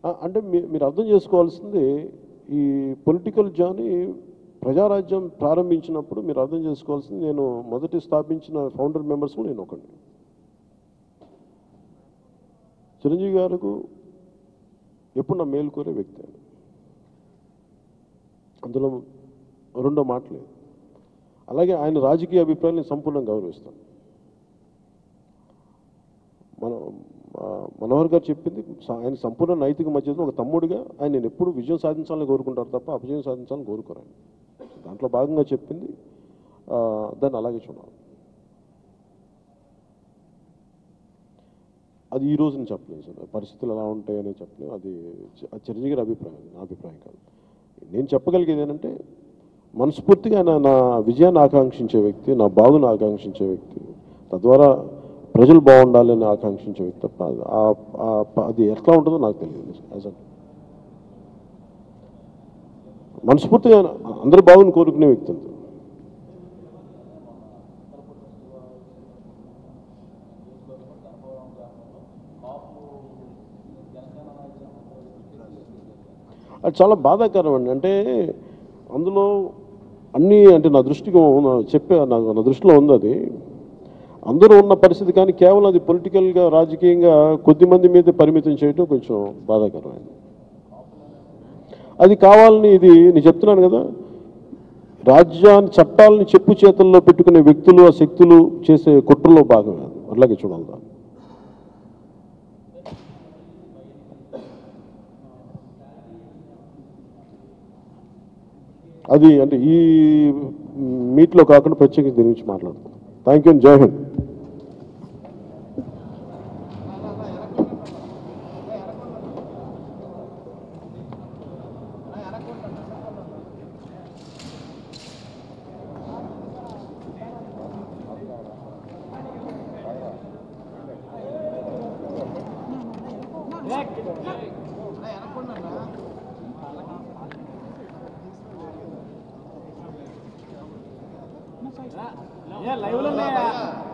ఆ, అంటే మీ- మీరు అర్థం చేసుకోవాల్సింది ఈ పొలిటికల్ జాని ప్రజారాజ్యం ప్రారంభించినప్పుడు మీరు అర్థం చేసుకోవాల్సింది నేను మొదటి స్థాపించిన ఫౌండర్ మెంబర్స్లో నేను ఒకటి చిరంజీవి గారికి ఎప్పుడు నా మేలు కోరే వ్యక్తి ఆయన అందులో రెండో మాట లేదు అలాగే ఆయన రాజకీయ అభిప్రాయాన్ని నేను సంపూర్ణంగా గౌరవిస్తాను మన ఆ, మనోహర్ గారు చెప్పింది స- ఆయన సంపూర్ణ నైతిక మధ్యలో ఒక తమ్ముడిగా ఆయన నేను ఎప్పుడు విజయం సాధించాలని కోరుకుంటారు తప్ప అపజయం సాధించాలని కోరుకోరు ఆయన దాంట్లో భాగంగా చెప్పింది ఆ, దాన్ని అలాగే చూడాలి అది ఈ రోజు నేను చెప్పలేను సార్ పరిస్థితులు ఎలా ఉంటాయని చెప్పలేను అది చి- అది చిరంజీవి గారి అభిప్రాయం నా అభిప్రాయం కాదు నేను చెప్పగలిగేది ఏంటంటే మనస్ఫూర్తిగా నా నా విజయాన్ని ఆకాంక్షించే వ్యక్తి నా బాగుని ఆకాంక్షించే వ్యక్తి తద్వారా ప్రజలు బాగుండాలని ఆకాంక్షించే వ్యక్తి తప్ప ఆ- ఆ- అది ఎట్లా ఉంటుందో నాకు తెలియదు యాజ్ మనస్ఫూర్తిగా అందరి బాగుని కోరుకునే వ్యక్తి అంతే అది చాలా బాధాకరం అండి అంటే అందులో అన్నీ అంటే నా దృష్టికి ఉన్న- చెప్పే నా నా దృష్టిలో ఉంది అది అందరూ ఉన్న పరిస్థితి కానీ కేవలం అది పొలిటికల్గా రాజకీయంగా కొద్ది మంది మీద పరిమితం చేయడం కొంచెం బాధాకరమైంది అది కావాలని ఇది నేను చెప్తున్నాను కదా రాజ్యాన్ని చట్టాలని చెప్పు చేతుల్లో పెట్టుకునే వ్యక్తులు ఆ శక్తులు చేసే కుట్రలో భాగమే అది. అట్లాగే చూడాలి దాన్ని అది అంటే ఈ మీట్లో కాకుండా ప్రత్యేకించి దీని గురించి మాట్లాడతాం థ్యాంక్ యూ జై హింద్ లైవ్ లో